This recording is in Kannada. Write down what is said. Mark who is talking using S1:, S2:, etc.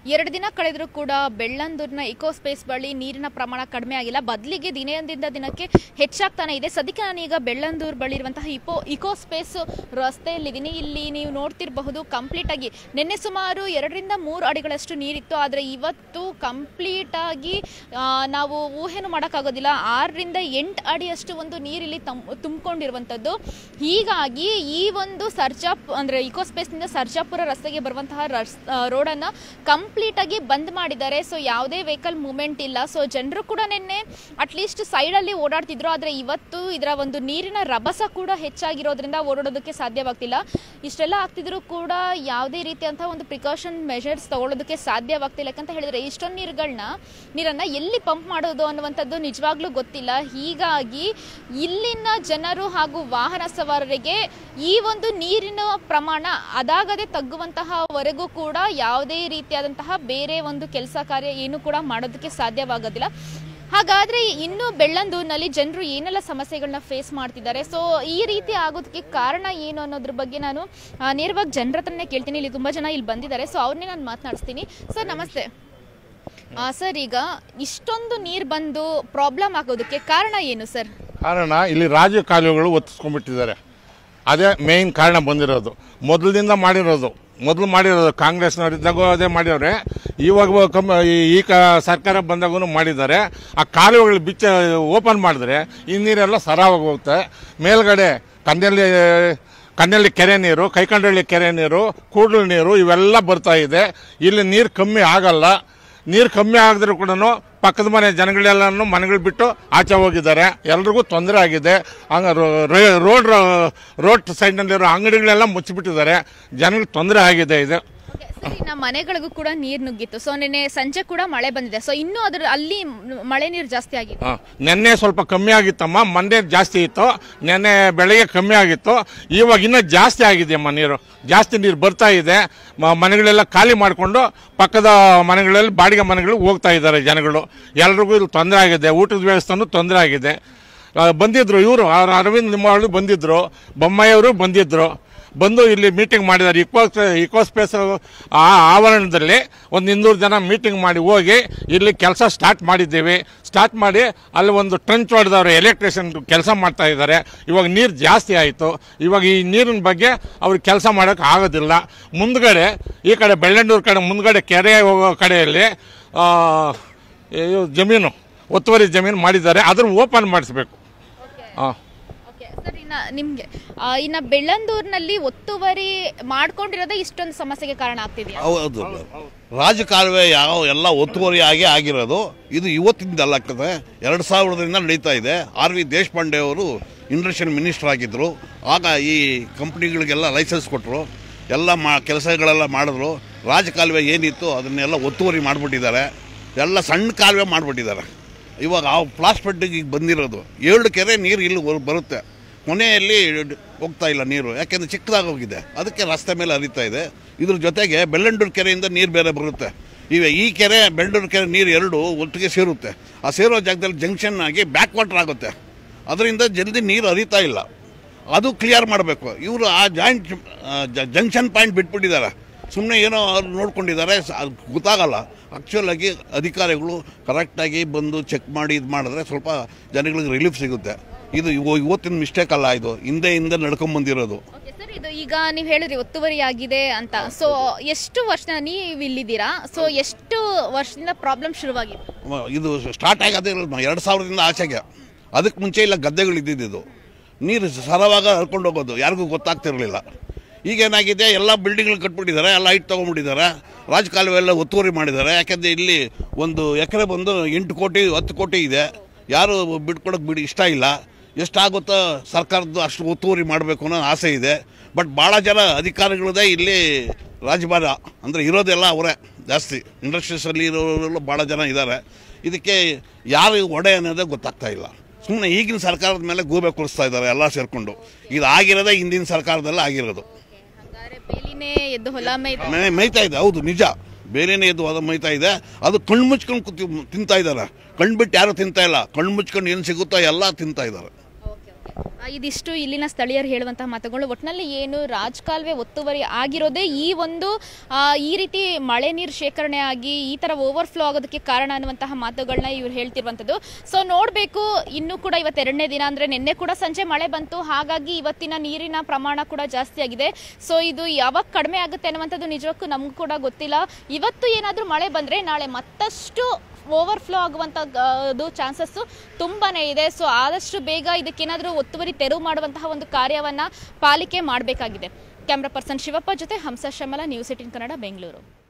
S1: ಎರಡು ದಿನ ಕಳೆದರೂ ಕೂಡ ಬೆಳ್ಳಂದೂರಿನ ಇಕೋ ಸ್ಪೇಸ್ ಬಳಿ ನೀರಿನ ಪ್ರಮಾಣ ಕಡಿಮೆ ಆಗಿಲ್ಲ ಬದಲಿಗೆ ದಿನದಿಂದ ದಿನಕ್ಕೆ ಹೆಚ್ಚಾಗ್ತಾನೆ ಇದೆ ಸದ್ಯಕ್ಕೆ ನಾನೀಗ ಬೆಳ್ಳಂದೂರು ಬಳಿ ಇರುವಂತಹ ಇಪೋ ಇಕೋ ಸ್ಪೇಸ್ ರಸ್ತೆಯಲ್ಲಿದ್ದೀನಿ ಇಲ್ಲಿ ನೀವು ನೋಡ್ತಿರಬಹುದು ಕಂಪ್ಲೀಟ್ ಆಗಿ ನಿನ್ನೆ ಸುಮಾರು ಎರಡರಿಂದ ಮೂರು ಅಡಿಗಳಷ್ಟು ನೀರಿತ್ತು ಆದರೆ ಇವತ್ತು ಕಂಪ್ಲೀಟ್ ಆಗಿ ಆ, ನಾವು ಊಹೆನೂ ಮಾಡೋಕ್ಕಾಗೋದಿಲ್ಲ ಆರರಿಂದ ಎಂಟು ಅಡಿಯಷ್ಟು ಒಂದು ನೀರಿಲ್ಲಿ ತಂ ತುಂಬಿಕೊಂಡಿರುವಂಥದ್ದು ಹೀಗಾಗಿ ಈ ಒಂದು ಸರ್ಜಾಪ್ ಅಂದರೆ ಇಕೋ ಸ್ಪೇಸ್ನಿಂದ ಸರ್ಜಾಪುರ ರಸ್ತೆಗೆ ಬರುವಂತಹ ರಸ್ ರೋಡನ್ನು ಕಂಪ್ಲೀಟಾಗಿ ಬಂದ್ ಮಾಡಿದ್ದಾರೆ ಸೊ ಯಾವುದೇ ವೆಹಿಕಲ್ ಮೂವ್ಮೆಂಟ್ ಇಲ್ಲ ಸೊ ಜನರು ಕೂಡ ನಿನ್ನೆ ಅಟ್ಲೀಸ್ಟ್ ಸೈಡಲ್ಲಿ ಓಡಾಡ್ತಿದ್ರು ಆದರೆ ಇವತ್ತು ಇದರ ಒಂದು ನೀರಿನ ರಭಸ ಕೂಡ ಹೆಚ್ಚಾಗಿರೋದ್ರಿಂದ ಓಡಾಡೋದಕ್ಕೆ ಸಾಧ್ಯವಾಗ್ತಿಲ್ಲ ಇಷ್ಟೆಲ್ಲ ಆಗ್ತಿದ್ರು ಕೂಡ ಯಾವುದೇ ರೀತಿಯಂತಹ ಒಂದು ಪ್ರಿಕಾಷನ್ ಮೆಷರ್ಸ್ ತಗೊಳ್ಳೋದಕ್ಕೆ ಸಾಧ್ಯವಾಗ್ತಿಲ್ಲ ಯಾಕಂತ ಹೇಳಿದ್ರೆ ಇಷ್ಟೊಂದು ನೀರುಗಳನ್ನ ನೀರನ್ನು ಎಲ್ಲಿ ಪಂಪ್ ಮಾಡೋದು ಅನ್ನುವಂಥದ್ದು ನಿಜವಾಗ್ಲೂ ಗೊತ್ತಿಲ್ಲ ಹೀಗಾಗಿ ಇಲ್ಲಿನ ಜನರು ಹಾಗೂ ವಾಹನ ಸವಾರರಿಗೆ ಈ ಒಂದು ನೀರಿನ ಪ್ರಮಾಣ ಅದಾಗದೆ ತಗ್ಗುವಂತಹವರೆಗೂ ಕೂಡ ಯಾವುದೇ ರೀತಿಯಾದಂತಹ ಬೇರೆ ಒಂದು ಕೆಲಸ ಕಾರ್ಯ ಏನು ಕೂಡ ಮಾಡೋದಕ್ಕೆ ಸಾಧ್ಯವಾಗೋದಿಲ್ಲ ಹಾಗಾದ್ರೆ ಇನ್ನು ಬೆಳ್ಳಂದೂರಿನಲ್ಲಿ ಜನರು ಏನೆಲ್ಲ ಸಮಸ್ಯೆಗಳನ್ನ ಫೇಸ್ ಮಾಡ್ತಿದ್ದಾರೆ ಸೊ ಈ ರೀತಿ ಆಗೋದಕ್ಕೆ ಕಾರಣ ಏನು ಅನ್ನೋದ್ರ ಬಗ್ಗೆ ನಾನು ಆ, ನೇರವಾಗಿ ಜನರ ಹತ್ರನೇ ಕೇಳ್ತೀನಿ ಇಲ್ಲಿ ತುಂಬಾ ಜನ ಇಲ್ಲಿ ಬಂದಿದ್ದಾರೆ ಸೊ ಅವ್ರನ್ನೇ ನಾನು ಮಾತನಾಡಿಸ್ತೀನಿ ಸರ್ ನಮಸ್ತೆ ಆ, ಸರ್ ಈಗ ಇಷ್ಟೊಂದು ನೀರು ಬಂದು ಪ್ರಾಬ್ಲಮ್ ಆಗೋದಕ್ಕೆ ಕಾರಣ ಏನು ಸರ್
S2: ಕಾರಣ ಇಲ್ಲಿ ರಾಜ್ಯ ಕಾಲುವೆಗಳು ಒತ್ತಿಸ್ಕೊಂಡ್ಬಿಟ್ಟಿದ್ದಾರೆ ಅದೇ ಮೇಯ್ನ್ ಕಾರಣ ಬಂದಿರೋದು ಮೊದಲಿನಿಂದ ಮಾಡಿರೋದು ಮೊದಲು ಮಾಡಿರೋದು ಕಾಂಗ್ರೆಸ್ನವರಿದ್ದಾಗೂ ಅದೇ ಮಾಡಿವ್ರೆ ಇವಾಗ ಕಮ್ ಈ- ಈ ಕ ಸರ್ಕಾರ ಬಂದಾಗೂ ಮಾಡಿದ್ದಾರೆ ಆ ಕಾಲುವೆಗಳು ಬಿಚ್ಚ ಓಪನ್ ಮಾಡಿದ್ರೆ ಈ ನೀರೆಲ್ಲ ಸರಾವಾಗಿ ಹೋಗುತ್ತೆ ಮೇಲ್ಗಡೆ ಕನ್ನೆಲ್ಲಿ ಕನ್ನೆಲ್ಲಿ ಕೆರೆ ನೀರು ಕೈಕಂಡಳ್ಳಿ ಕೆರೆ ನೀರು ಕೂಡಲು ನೀರು ಇವೆಲ್ಲ ಬರ್ತಾ ಇದೆ ಇಲ್ಲಿ ನೀರು ಕಮ್ಮಿ ಆಗಲ್ಲ ನೀರು ಕಮ್ಮಿ ಆಗಿದ್ರು ಕೂಡ ಪಕ್ಕದ ಮನೆ ಜನಗಳೆಲ್ಲನೂ ಮನೆಗಳು ಬಿಟ್ಟು ಆಚೆ ಹೋಗಿದ್ದಾರೆ ಎಲ್ರಿಗೂ ತೊಂದರೆ ಆಗಿದೆ ಹಂಗ ರೋಡ್ ರೋಡ್ ಸೈಡ್ನಲ್ಲಿರೋ ಅಂಗಡಿಗಳೆಲ್ಲ ಮುಚ್ಚಿಬಿಟ್ಟಿದ್ದಾರೆ ಜನಗಳಿಗೆ ತೊಂದರೆ ಆಗಿದೆ ಇದು
S1: Okay, ಸರ್ ಇನ್ನ ಮನೆಗಳಿಗೂ ಕೂಡ ನೀರು ನುಗ್ಗಿತ್ತು ಸೊ ನಿನ್ನೆ ಸಂಜೆ ಕೂಡ ಮಳೆ ಬಂದಿದೆ ಸೊ ಇನ್ನೂ ಅದ್ರ ಅಲ್ಲಿ ಮ್- ಮಳೆ ನೀರು ಜಾಸ್ತಿ ಆಗಿದೆ
S2: ಆ, ನೆನ್ನೆ ಸ್ವಲ್ಪ ಕಮ್ಮಿ ಆಗಿತ್ತಮ್ಮ ಮೊನ್ನೆ ಜಾಸ್ತಿ ಇತ್ತು ನೆನ್ನೆ ಬೆಳಗ್ಗೆ ಕಮ್ಮಿ ಆಗಿತ್ತು ಇವಾಗ ಇನ್ನೂ ಜಾಸ್ತಿ ಆಗಿದೆಯಮ್ಮ ನೀರು ಜಾಸ್ತಿ ನೀರು ಬರ್ತಾ ಇದೆ ಮ- ಮನೆಗಳೆಲ್ಲ ಖಾಲಿ ಮಾಡಿಕೊಂಡು ಪಕ್ಕದ ಮನೆಗಳಲ್ಲಿ ಬಾಡಿಗೆ ಮನೆಗಳಿಗೆ ಹೋಗ್ತಾ ಇದ್ದಾರೆ ಜನಗಳು ಎಲ್ರಿಗೂ ಇದು ತೊಂದರೆ ಆಗಿದೆ ಊಟದ ವ್ಯವಸ್ಥೆನೂ ತೊಂದರೆ ಆಗಿದೆ ಆ, ಬಂದಿದ್ರು ಇವರು ಅರವಿಂದ್ ನಿಮ್ಮವರು ಬಂದಿದ್ರು ಬೊಮ್ಮಾಯಿಯವರು ಬಂದಿದ್ರು ಬಂದು ಇಲ್ಲಿ ಮೀಟಿಂಗ್ ಮಾಡಿದ್ದಾರೆ ಇಕೋ ಇಕೋ ಸ್ಪೇಸ್ ಆ ಆವರಣದಲ್ಲಿ ಒಂದು ಇನ್ನೂರು ಜನ ಮೀಟಿಂಗ್ ಮಾಡಿ ಹೋಗಿ ಇಲ್ಲಿ ಕೆಲಸ ಸ್ಟಾರ್ಟ್ ಮಾಡಿದ್ದೀವಿ ಸ್ಟಾರ್ಟ್ ಮಾಡಿ ಅಲ್ಲಿ ಒಂದು ಟ್ರಂಚ್ ಹೊಡೆದವ್ರು ಎಲೆಕ್ಟ್ರಿಷಿಯನ್ ಕೆಲಸ ಮಾಡ್ತಾ ಇದ್ದಾರೆ ಇವಾಗ ನೀರು ಜಾಸ್ತಿ ಆಯಿತು ಇವಾಗ ಈ ನೀರಿನ ಬಗ್ಗೆ ಅವ್ರಿಗೆ ಕೆಲಸ ಮಾಡೋಕೆ ಆಗೋದಿಲ್ಲ ಮುಂದ್ಗಡೆ ಈ ಕಡೆ ಬೆಳ್ಳಂಡೂರು ಕಡೆ ಮುಂದ್ಗಡೆ ಕೆರೆ ಹೋಗೋ ಕಡೆಯಲ್ಲಿ ಆ, ಇದು ಜಮೀನು ಒತ್ತುವರಿ ಜಮೀನು ಮಾಡಿದ್ದಾರೆ ಅದನ್ನು ಓಪನ್ ಮಾಡಿಸ್ಬೇಕು ಹಾಂ
S1: ಓಕೆ ಸರ್ ಇನ್ನ ನಿಮ್ಗೆ ಆ, ಇನ್ನ ಬೆಳ್ಳಂದೂರಿನಲ್ಲಿ ಒತ್ತುವರಿ ಮಾಡ್ಕೊಂಡಿರೋದೇ ಇಷ್ಟೊಂದು ಸಮಸ್ಯೆಗೆ ಕಾರಣ ಆಗ್ತಿದೆಯಾ
S3: ಹೌದು ರಾಜಕಾಲುವೆ ಯಾವ ಎಲ್ಲ ಒತ್ತುವರಿಯಾಗಿ ಆಗಿರೋದು ಇದು ಇವತ್ತಿಂದಲ್ಲ ಕತೆ ಎರಡು ಸಾವಿರದಿಂದ ನಡೀತಾ ಇದೆ ಆರ್ ವಿ ದೇಶಪಾಂಡೆ ಅವರು ಇಂಡಸ್ಟ್ರಿಯಲ್ ಮಿನಿಸ್ಟರ್ ಆಗಿದ್ದರು ಆಗ ಈ ಕಂಪ್ನಿಗಳಿಗೆಲ್ಲ ಲೈಸೆನ್ಸ್ ಕೊಟ್ಟರು ಎಲ್ಲ ಮಾ ಕೆಲಸಗಳೆಲ್ಲ ಮಾಡಿದ್ರು ರಾಜಕಾಲುವೆ ಏನಿತ್ತು ಅದನ್ನೆಲ್ಲ ಒತ್ತುವರಿ ಮಾಡಿಬಿಟ್ಟಿದ್ದಾರೆ ಎಲ್ಲ ಸಣ್ಣ ಕಾಲುವೆ ಮಾಡಿಬಿಟ್ಟಿದ್ದಾರೆ ಇವಾಗ ಆ ಪ್ಲಾಸ್ಪೆಟ್ಟಿಗೆ ಈಗ ಬಂದಿರೋದು ಏಳು ಕೆರೆ ನೀರು ಇಲ್ಲಿ ಬರು- ಬರುತ್ತೆ ಕೊನೆಯಲ್ಲಿ ಹೋಗ್ತಾ ಇಲ್ಲ ನೀರು ಯಾಕೆಂದ್ರೆ ಚಿಕ್ಕದಾಗಿ ಹೋಗಿದೆ ಅದಕ್ಕೆ ರಸ್ತೆ ಮೇಲೆ ಹರಿತಾ ಇದೆ ಇದ್ರ ಜೊತೆಗೆ ಬೆಳ್ಳಂಡೂರು ಕೆರೆಯಿಂದ ನೀರು ಬೇರೆ ಬರುತ್ತೆ ಇವೆ ಈ ಕೆರೆ ಬೆಳ್ಳೂರು ಕೆರೆ ನೀರು ಎರಡು ಒಟ್ಟಿಗೆ ಸೇರುತ್ತೆ ಆ ಸೇರೋ ಜಾಗದಲ್ಲಿ ಜಂಕ್ಷನ್ ಆಗಿ ಬ್ಯಾಕ್ ವಾಟರ್ ಆಗುತ್ತೆ ಅದರಿಂದ ಜಲ್ದಿ ನೀರು ಹರಿತಾ ಇಲ್ಲ ಅದು ಕ್ಲಿಯರ್ ಮಾಡಬೇಕು ಇವರು ಆ ಜಾಯಿಂಟ್ ಜಂಕ್ಷನ್ ಪಾಯಿಂಟ್ ಬಿಟ್ಬಿಟ್ಟಿದ್ದಾರೆ ಸುಮ್ಮನೆ ಏನೋ ಅವ್ರು ನೋಡ್ಕೊಂಡಿದ್ದಾರೆ ಸ- ಅದ್ ಗೊತ್ತಾಗಲ್ಲ ಆ್ಯಕ್ಚುಲ್ ಆಗಿ ಅಧಿಕಾರಿಗಳು ಕರೆಕ್ಟಾಗಿ ಬಂದು ಚೆಕ್ ಮಾಡಿ ಇದು ಮಾಡಿದ್ರೆ ಸ್ವಲ್ಪ ಜನಗಳಿಗೆ ರಿಲೀಫ್ ಸಿಗುತ್ತೆ ಇದು ಇವ- ಇವತ್ತಿನ ಮಿಸ್ಟೇಕ್ ಅಲ್ಲ ಇದು ಹಿಂದೆ ಹಿಂದೆ ನಡ್ಕೊಂಬಂದಿರೋದು
S1: ಓಕೆ ಸರ್ ಇದು ಈಗ ನೀವು ಹೇಳಿದ್ರಿ ಒತ್ತುವರಿ ಆಗಿದೆ ಅಂತ ಸೊ ಎಷ್ಟು ವರ್ಷ ನೀವು ಇಲ್ಲಿದ್ದೀರಾ ಸೊ ಎಷ್ಟು ವರ್ಷದಿಂದ ಪ್ರಾಬ್ಲಮ್ ಶುರುವಾಗಿತ್ತು
S3: ಮ- ಇದು ಸ್ಟಾರ್ಟ್ ಆಗೋದೇ ಎರಡು ಸಾವಿರದಿಂದ ಆಚೆಗೆ ಅದಕ್ಕೆ ಮುಂಚೆ ಇಲ್ಲ ಗದ್ದೆಗಳು ಇದ್ದಿದ್ದು ನೀರು ಸರವಾಗ ಹರ್ಕೊಂಡು ಹೋಗೋದು ಯಾರಿಗೂ ಗೊತ್ತಾಗ್ತಿರಲಿಲ್ಲ ಈಗೇನಾಗಿದೆ ಎಲ್ಲ ಬಿಲ್ಡಿಂಗ್ಗಳು ಕಟ್ಬಿಟ್ಟಿದ್ದಾರೆ ಎಲ್ಲ ಹೈಟ್ ತೊಗೊಂಡ್ಬಿಟ್ಟಿದ್ದಾರೆ ರಾಜಕಾಲುವೆ ಎಲ್ಲ ಒತ್ತುವರಿ ಮಾಡಿದ್ದಾರೆ ಯಾಕೆಂದರೆ ಇಲ್ಲಿ ಒಂದು ಎಕರೆ ಬಂದು ಎಂಟು ಕೋಟಿ ಹತ್ತು ಕೋಟಿ ಇದೆ ಯಾರು ಬಿಟ್ಕೊಡೋಕೆ ಬಿಡಿ ಇಷ್ಟ ಇಲ್ಲ ಎಷ್ಟಾಗುತ್ತೋ ಸರ್ಕಾರದ್ದು ಅಷ್ಟು ಒತ್ತುವರಿ ಮಾಡಬೇಕು ಅನ್ನೋ ಆಸೆ ಇದೆ ಬಟ್ ಭಾಳ ಜನ ಅಧಿಕಾರಿಗಳದೇ ಇಲ್ಲಿ ರಾಜಭಾರ ಅಂದರೆ ಇರೋದೆಲ್ಲ ಅವರೇ ಜಾಸ್ತಿ ಇಂಡಸ್ಟ್ರೀಸಲ್ಲಿ ಇರೋರೆಲ್ಲ ಭಾಳ ಜನ ಇದ್ದಾರೆ ಇದಕ್ಕೆ ಯಾರು ಒಡೆ ಅನ್ನೋದೇ ಗೊತ್ತಾಗ್ತಾ ಇಲ್ಲ ಸುಮ್ಮನೆ ಈಗಿನ ಸರ್ಕಾರದ ಮೇಲೆ ಗೂಬೆ ಕುಳಿಸ್ತಾ ಇದ್ದಾರೆ ಎಲ್ಲ ಸೇರಿಕೊಂಡು ಇದು ಆಗಿರೋದೇ ಹಿಂದಿನ ಸರ್ಕಾರದಲ್ಲ ಆಗಿರೋದು
S1: ಹಾಗಾದ್ರೆ ಬೇಲಿನೇ ಎದ್ದು ಹೊಲ ಮೇಯ್ತು
S3: ಮೇ ಮೇಯ್ತಾ ಇದೆ ಹೌದು ನಿಜ ಬೇರೆನೇ ಇದು ಅದು ಮೇಯ್ತಾ ಇದೆ ಅದು ಕಣ್ಣು ಮುಚ್ಕೊಂಡು ಕೂತಿ ತಿಂತಾ ಇದ್ದಾರೆ ಕಣ್ಣು ಬಿಟ್ಟು ಯಾರು ತಿಂತಾ ಇಲ್ಲ ಕಣ್ಣು ಮುಚ್ಕೊಂಡು ಏನು ಸಿಗುತ್ತೋ ಎಲ್ಲ ತಿಂತಾ ಇದ್ದಾರೆ
S1: ಓಕೆ ಓಕೆ ಆ, ಇದಿಷ್ಟು ಇಲ್ಲಿನ ಸ್ಥಳೀಯರು ಹೇಳುವಂತಹ ಮಾತುಗಳು ಒಟ್ಟಿನಲ್ಲಿ ಏನು ರಾಜಕಾಲುವೆ ಒತ್ತುವರಿ ಆಗಿರೋದೇ ಈ ಒಂದು ಆ, ಈ ರೀತಿ ಮಳೆ ನೀರು ಶೇಖರಣೆ ಆಗಿ ಈ ತರ ಓವರ್ಫ್ಲೋ ಆಗೋದಕ್ಕೆ ಕಾರಣ ಅನ್ನುವಂತಹ ಮಾತುಗಳನ್ನ ಇವ್ರು ಹೇಳ್ತಿರುವಂಥದ್ದು ಸೊ ನೋಡಬೇಕು ಇನ್ನೂ ಕೂಡ ಇವತ್ತು ಎರಡನೇ ದಿನ ಅಂದ್ರೆ ನಿನ್ನೆ ಕೂಡ ಸಂಜೆ ಮಳೆ ಬಂತು ಹಾಗಾಗಿ ಇವತ್ತಿನ ನೀರಿನ ಪ್ರಮಾಣ ಕೂಡ ಜಾಸ್ತಿ ಆಗಿದೆ ಸೊ ಇದು ಯಾವಾಗ ಕಡಿಮೆ ಆಗುತ್ತೆ ಅನ್ನುವಂಥದ್ದು ನಿಜಕ್ಕೂ ನಮಗೂ ಕೂಡ ಗೊತ್ತಿಲ್ಲ ಇವತ್ತು ಏನಾದರೂ ಮಳೆ ಬಂದ್ರೆ ನಾಳೆ ಮತ್ತಷ್ಟು ಓವರ್ಫ್ಲೋ ಆಗುವಂಥ ಅದು ಚಾನ್ಸಸ್ಸು ತುಂಬಾನೇ ಇದೆ ಸೊ ಆದಷ್ಟು ಬೇಗ ಇದಕ್ಕೇನಾದರೂ ಒತ್ತುವರಿ ತೆರವು ಮಾಡುವಂತಹ ಒಂದು ಕಾರ್ಯವನ್ನ ಪಾಲಿಕೆ ಮಾಡಬೇಕಾಗಿದೆ ಕ್ಯಾಮ್ರಾ ಪರ್ಸನ್ ಶಿವಪ್ಪ ಜೊತೆ ಹಂಸ ಶ್ಯಾಮಲ ನ್ಯೂಸ್ ಏಟಿನ್ ಕನ್ನಡ ಬೆಂಗಳೂರು